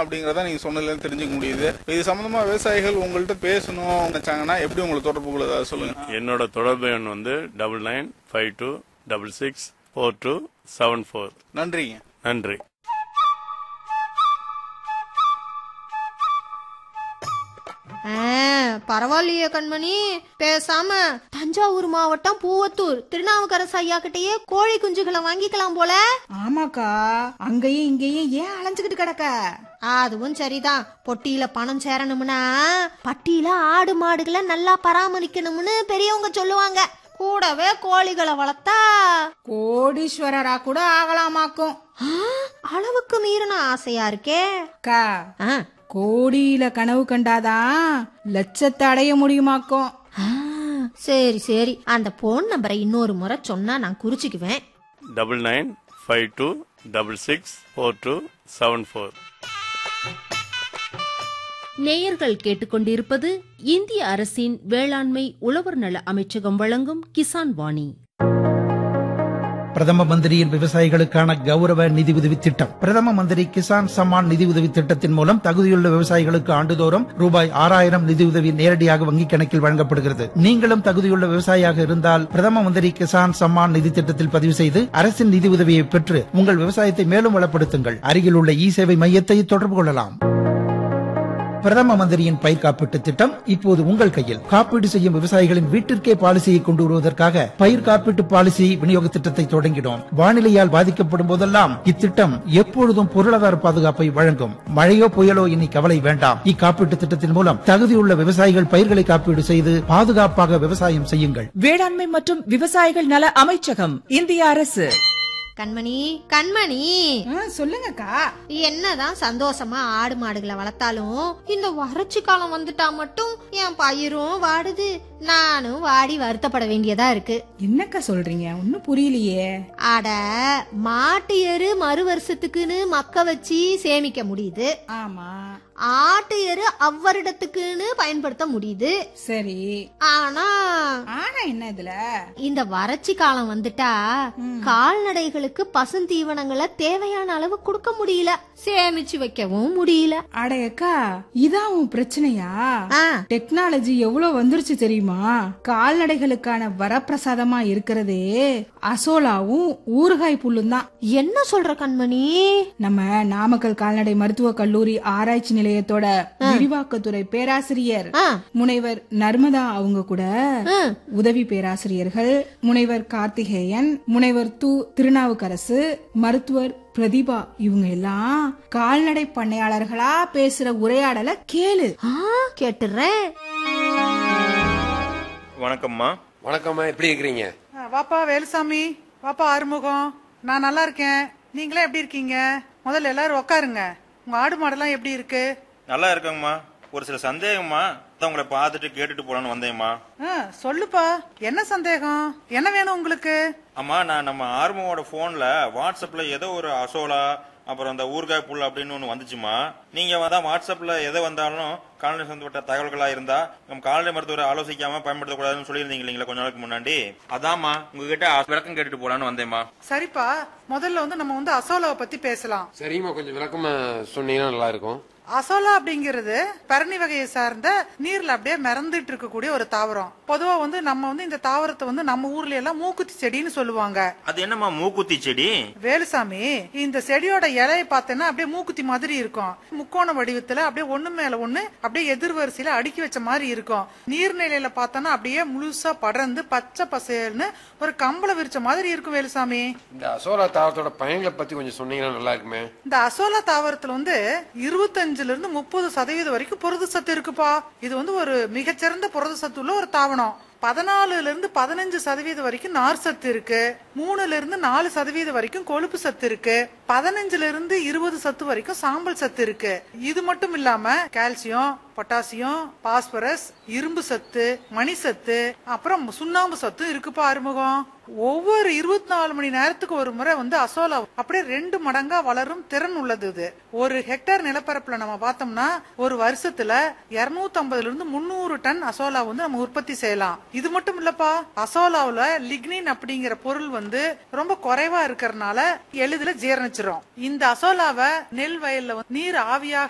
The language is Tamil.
அப்படிங்கறத நீங்க சொன்னதுல இருந்து தெரிஞ்சுக்க முடியுது இது சம்பந்தமா விவசாயிகள் உங்கள்ட்ட பேசணும் நினைச்சாங்கன்னா எப்படி உங்களை தொடர்பு கொள்ளுதா சொல்லுங்க என்னோட தொடர்பு எண் வந்து double nine five two double six four two seven four நன்றிங்க நன்றி ஆ, பரவாயில்லையே கண்மணி பேசாம தஞ்சாவூர் மாவட்டம் பூவத்தூர் திருநாவுக்கரசு ஐயா கிட்டயே கோழி குஞ்சுகளை வாங்கிக்கலாம் போல ஆமாக்கா அங்கேயும் இங்கேயும் ஏன் அலைஞ்சுக்கிட்டு கிடக்க அதுவும் சரிதான் பொட்டியில பணம் சேரணும்னா பட்டியில ஆடு மாடுகளை நல்லா பராமரிக்கணும்னு பெரியவங்க சொல்லுவாங்க கூடவே கோழிகளை வளர்த்தா கோடீஸ்வரரா கூட ஆகலாமாக்கும் ஆ, அளவுக்கு மீறின ஆசையா இருக்கே அக்கா ஆ, கோடியில கனவு கண்டாதான் லட்சத்தை அடைய முடியுமாக்கும் ஆ, சரி சரி அந்த போன் நம்பரை இன்னொரு முறை சொன்னா நான் குறிச்சுக்குவேன் double nine five two double six four two seven four நேயர்கள் கேட்டுக்கொண்டிருப்பது இந்திய அரசின் வேளாண்மை உழவர் நல அமைச்சகம் வழங்கும் கிசான் வாணி பிரதம மந்திரியின் விவசாயிகளுக்கான கௌரவ நிதி உதவி திட்டம் பிரதம மந்திரி கிசான் சம்மான் நிதி உதவி திட்டத்தின் மூலம் தகுதியுள்ள விவசாயிகளுக்கு ஆண்டுதோறும் ரூபாய் ஆறாயிரம் நிதியுதவி நேரடியாக வங்கிக் கணக்கில் வழங்கப்படுகிறது நீங்களும் தகுதியுள்ள விவசாயியாக இருந்தால் பிரதம மந்திரி கிசான் சம்மான் நிதி திட்டத்தில் பதிவு செய்து அரசின் நிதி உதவியை பெற்று உங்கள் விவசாயத்தை மேலும் வளப்படுத்துங்கள் அருகில் உள்ள இ சேவை மையத்தை தொடர்பு கொள்ளலாம் பிரதம மந்திரியின் பயிர் காப்பீட்டு திட்டம் இப்போது உங்கள் கையில் காப்பீடு செய்யும் விவசாயிகளின் வீட்டிற்கே பாலிசியை கொண்டு வருவதற்காக பயிர் காப்பீட்டு பாலிசி விநியோக திட்டத்தை தொடங்கினோம் வானிலையால் பாதிக்கப்படும் போதெல்லாம் இத்திட்டம் எப்பொழுதும் பொருளாதார பாதுகாப்பை வழங்கும் மழையோ புயலோ இனி கவலை வேண்டாம் இக்காப்பீட்டு திட்டத்தின் மூலம் தகுதியுள்ள விவசாயிகள் பயிர்களை காப்பீடு செய்து பாதுகாப்பாக விவசாயம் செய்யுங்கள் வேளாண்மை மற்றும் விவசாயிகள் நல அமைச்சகம் இந்திய அரசு கண்மணி கண்மணி ஆ, சொல்லுங்கக்கா என்னதான் சந்தோஷமா ஆடு மாடுகளை வளர்த்தாலும் இந்த வறட்சி காலம் வந்துட்டா மட்டும் என் பயிரும் வாடுது நானும் வாடி வருத்தப்பட வேண்டியதா இருக்கு என்னக்கா சொல்றீங்க ஒன்னும் புரியலையே அட மாட்டு எரு மறு வருஷத்துக்குன்னு மக்க வச்சு சேமிக்க முடியுது ஆமா ஆட்டு எரு அவ்வருடத்துக்குன்னு பயன்படுத்த முடியுது சரி ஆனா ஆனா என்ன இதுல இந்த வறட்சி காலம் வந்துட்டா கால்நடைகளுக்கு பசுந்தீவனங்களை தேவையான அளவு கொடுக்க முடியல சேமிச்சு வைக்கவும் முடியல அடையக்கா இதான் உன் பிரச்சனையா ஆ, டெக்னாலஜி எவ்வளவு வந்துருச்சு தெரியுமா கால்நடைகளுக்கான வரப்பிரசாதமா இருக்கிறதே அசோலாவும் ஊறுகாய் புல்லும் தான் என்ன சொல்ற கண்மணி நம்ம நாமக்கல் கால்நடை மருத்துவ கல்லூரி ஆராய்ச்சி நிலையத்தோட விரிவாக்கத்துறை பேராசிரியர் ஆ, முனைவர் நர்மதா அவங்க கூட ஆ. உதவி பேராசிரியர்கள் முனைவர் கார்த்திகேயன் முனைவர் து திருநாவுக்கரசு மருத்துவர் பிரதிபா இவங்க எல்லாம் கால்நடை பண்ணையாளர்களா பேசுற உரையாடலை கேளு ஆ, கேட்டுறேன் வணக்கம்மா வணக்கம்மா எப்படி இருக்கிறீங்க வாப்பா வேலுசாமி வாப்பா ஆறுமுகம் நான் நல்லா இருக்கேன் நீங்களே எப்படி இருக்கீங்க முதல்ல எல்லாரும் உட்காருங்க உங்க ஆடு மாடெல்லாம் எப்படி இருக்கு நல்லா இருக்கேங்கம்மா ஒரு சில சந்தேகம்மா அதான் உங்களை பார்த்துட்டு கேட்டுட்டு போலான்னு வந்தேம்மா ஆ, சொல்லுப்பா என்ன சந்தேகம் என்ன வேணும் உங்களுக்கு அம்மா நான் நம்ம ஆர்மோட போன்ல வாட்ஸ்அப்ல ஏதோ ஒரு அசோலா அப்புறம் அந்த ஊறுகாய் புல் அப்படின்னு ஒன்று வந்துச்சுமா நீங்க தான் வாட்ஸ்அப்ல எது வந்தாலும் கால்நடை சம்பந்தப்பட்ட தகவல்களா இருந்தா நம்ம கால்நடை மருத்துவரை ஆலோசிக்காம பயன்படுத்தக்கூடாதுன்னு சொல்லியிருந்தீங்க இல்லைங்களா கொஞ்ச நாளுக்கு முன்னாடி அதாம்மா உங்ககிட்ட விளக்கம் கேட்டுட்டு போலான்னு வந்தேம்மா சரிப்பா முதல்ல வந்து நம்ம வந்து அசோலாவை பத்தி பேசலாம் சரிம்மா கொஞ்சம் விளக்கமா சொன்னீங்கன்னா நல்லா இருக்கும் அசோலா அப்படிங்கிறது பரணி வகையை சார்ந்த நீர்ல அப்படியே மிதந்துட்டு இருக்கக்கூடிய ஒரு தாவரம் பொதுவா வந்து நம்ம வந்து இந்த தாவரத்தை வந்து நம்ம ஊர்ல எல்லாம் மூக்குத்தி செடின்னு சொல்லுவாங்க அது என்னம்மா மூக்குத்தி செடி வேலுசாமி இந்த செடியோட இலையை பார்த்தேன்னா அப்படியே மூக்குத்தி மாதிரி இருக்கும் முக்கோண வடிவத்துல அப்படியே ஒண்ணு மேல ஒண்ணு அப்படியே எதிர் வரிசையில அடுக்கி வச்ச மாதிரி இருக்கும் நீர்நிலையில பார்த்தோன்னா அப்படியே முழுசா படர்ந்து பச்சை பசேல்னு ஒரு கம்பளை விரிச்ச மாதிரி இருக்கும் வேலுசாமி இந்த அசோலா தாவரத்தோட பயன்களை பத்தி கொஞ்சம் சொன்னீங்கன்னா நல்லா இருக்குமே இந்த அசோலா தாவரத்துல வந்து இருபத்தஞ்சுல இருந்து முப்பது சதவீதம் வரைக்கும் புரத சத்து இருக்குப்பா இது வந்து ஒரு மிகச்சிறந்த புரத சத்து உள்ள ஒரு தாவரம் பதினாலுல இருந்து பதினஞ்சு சதவீதம் வரைக்கும் நார் சத்து இருக்கு மூணுல இருந்து நாலு சதவீதம் வரைக்கும் கொழுப்பு சத்து இருக்கு பதினஞ்சுல இருந்து இருபது சத்து வரைக்கும் சாம்பல் சத்து இருக்கு இது மட்டும் இல்லாம கால்சியம் பொட்டாசியம் பாஸ்பரஸ் இரும்பு சத்து மணி சத்து அப்புறம் சுண்ணாம்பு சத்து இருக்குப்பா அறிமுகம் ஒவ்வொரு இருபத்தி நாலு மணி நேரத்துக்கு ஒரு முறை வந்து அசோலா அப்படியே ரெண்டு மடங்கா வளரும் திறன் உள்ளது இது ஒரு ஹெக்டேர் நிலப்பரப்புல நம்ம பார்த்தோம்னா ஒரு வருஷத்துல 250 இருந்து முன்னூறு டன் அசோலா வந்து நம்ம உற்பத்தி செய்யலாம் இது மட்டும் இல்லப்பா அசோலாவுல லிக்னின் அப்படிங்கிற பொருள் வந்து ரொம்ப குறைவா இருக்கறனால எளிதில் ஜீரணிச்சிரும் இந்த அசோலாவை நெல் வயல்ல வந்து நீர் ஆவியாக